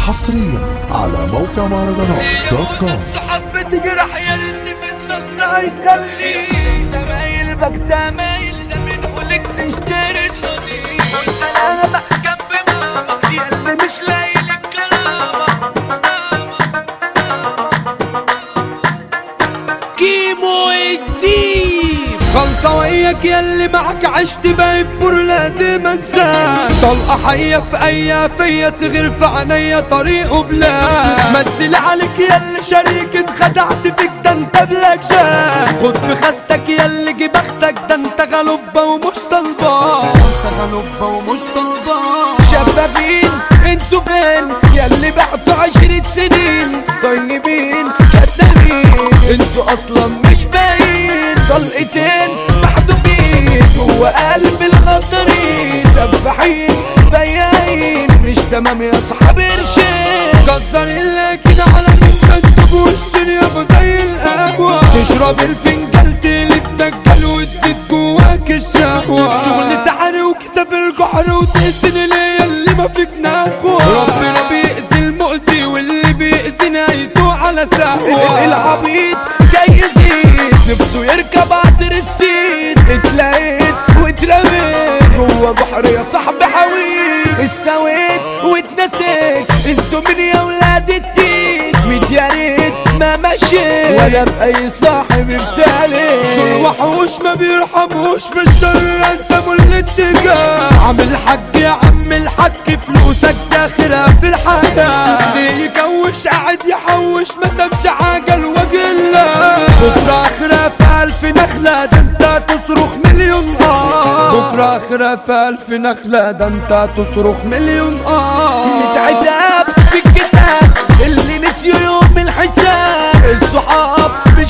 حصريا على موقع مهرجانات دوت كوم حبيت جرح يا ريت في الله يخليك الزمايل بك مايل ده من اولكس اشتري صديق قلت انا بقى جنب ماما يا قلبي مش لاقي لك كرامه كيمو الديب خلصة وياك ياللي معك عشت بيبور لازم انساك طلقة حية في اي فيا صغير في عينيا طريقه بلا مثل عليك ياللي شريك اتخدعت فيك ده انت بلاك جاك خد في خستك ياللي جي بختك ده انت غلوبة ومش طلبان انت غلوبة ومش طلبان شبابين انتوا فين ياللي بعتوا عشرة سنين طيبين كدابين انتوا اصلا مش باين طلقتين محذوفين جوا قلب الغدارين سباحين بياعين مش تمام يا صاحب قرشين كسرين لكن على من تبوش يابا زي القهوة تشرب الفنجان تقلب دجال وتزيد جواك الشهوة شغل سحر وكسب الجحر وتقسن ليا اللي ما فيك نهوة ربنا بيأذي المؤذي واللي بيأذي نهايته على سهوة العبيط جاي يزيد نفسه يركب عطر السيد اتلاقيت واترميت جوا بحر يا صاحبي حويت استويت واتنسيت انتوا من يا ولاد الدين ميت يا ريت ما مشيت ولا بأي صاحب ابتالي دول وحوش ما بيرحموش في الشر رسموا الاتجاه عامل حج يا عم الحج فلوسك داخلها في الحياة ليه يكوش قاعد يحوش ما سابش حاجة لوجه الله بكرة آخرة في ألف نخلة ده انت تصرخ مليون آه بكرة آخرة في ألف نخلة ده انت تصرخ مليون آه نتعتاب في الكتاب اللي نسيوا يوم الحساب الصحاب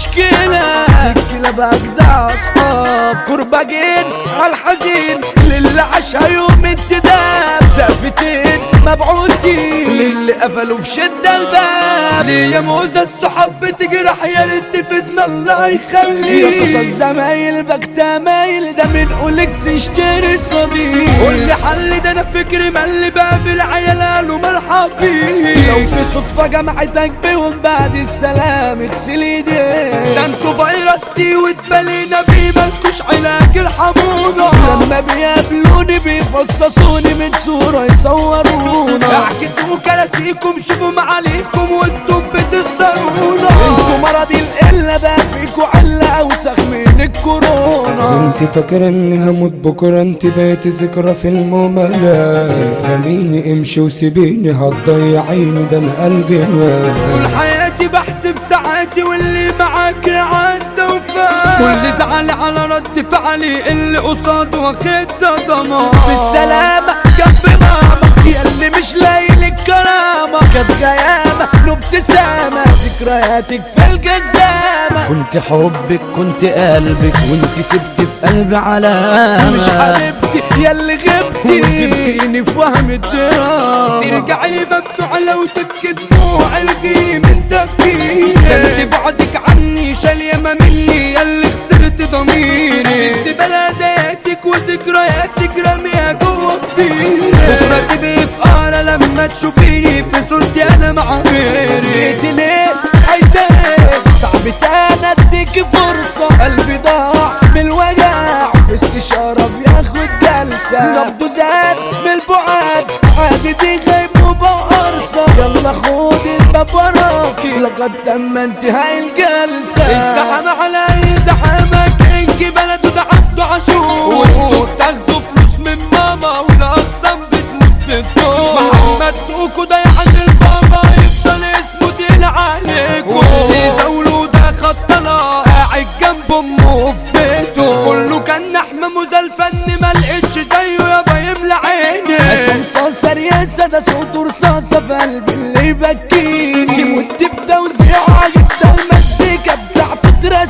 مشكلة الكلاب أجدع أصحاب كرباجين عالحزين للي عاشها يوم انتداب سقفتين مبعوثين للي قفلوا في شدة الباب ليه يا موزة الصحاب بتجرح يا ريت فدنا الله يخليك يا صاصا الزمايل بكتا مايل ده من اولكس اشتري صديق قول لي حل ده انا فكري ملي باب العيال قالوا ملحقين لو في صدفة جمعتك بيهم بعد السلام اغسل ايديك ده انتوا فيروس سي واتبلينا بيه مالكوش علاج ارحمونا لما بيقابلوني بيفصصوني من صورة يصورونا احكتوا كراسيكم شوفوا معاليكم وانتم بتخسرونا انتوا مرض القلة بقى فيكوا علة اوسخ من الكورونا انت فاكرة اني هموت بكرة انت بقيت ذكرى في المملة افهميني امشي وسيبيني هتضيعيني ده انا قلبي مات طول حياتي بحسب ساعاتي واللي معاك عدى وفات كل زعل على رد فعلي اللي قصاده واخد صدمة بالسلامة جنب ماما يا اللي مش لاقي لك كرامة كانت غيامة له ابتسامة ذكرياتك في الجزامة كنت حبك كنت قلبك وانت سبت في قلبي علامة مش حبيبتي يا اللي غبتي وسبتيني في وهم الدرام ترجعي ممنوع لو تبكي دموع قلبي من تفكيري ده انت بعدك عني شال ياما مني يا اللي خسرت ضميري انت بلدياتك وذكرياتك رميها جوه كبيري بكره تبقي في قارة لما تشوفيني في صورتي انا مع غيري انت ليه عايزة ايه صعب انا اديك فرصة قلبي ضاع من الوجع في استشارة بياخد جلسة نبضه زاد بالبعاد عادي دي غيب وبقرصة يلا خد الباب وراكي لقد تم انتهاء الجلسة الزحمة علي زحمك انجي بلده ده عنده عاشور وانتوا بتاخدوا فلوس من ماما والاقسام بتموت بالدور محمد دوكو ده يعني البابا يفضل اسمه دين عليكم يزاولوا ده خطنا قاعد جنب امه في بيته كله كان نحمة موزة الفن ما لقيتش زيه يابا يملى عيني عصام صاصة رياسة ده صوته رصاصة في قلبي اللي يبكيني كيموت بتوزيع جدا المزيكا بتاعته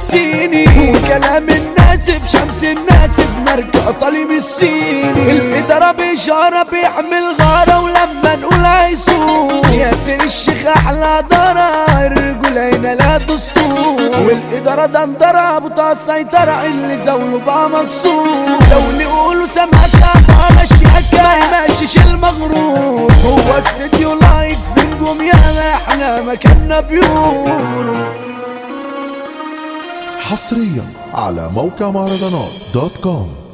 ترسيني وكلام الناسب شمس الناسب ماركة طالب السيني الإدارة بإشارة بيعمل غارة ولما نقول هيسوق ياسر الشيخ أحلى دارة الرجولة هنا لا دستور والإدارة دندرة أبو طه السيطرة اللي زوله بقى مكسور لو نقولوا سمعتها بقى ماشية ما ماشيش المغرور هو استديو لايك في عنكم يا احنا مكاننا بيقولوا حصريا على موقع مهرجانات دوت كوم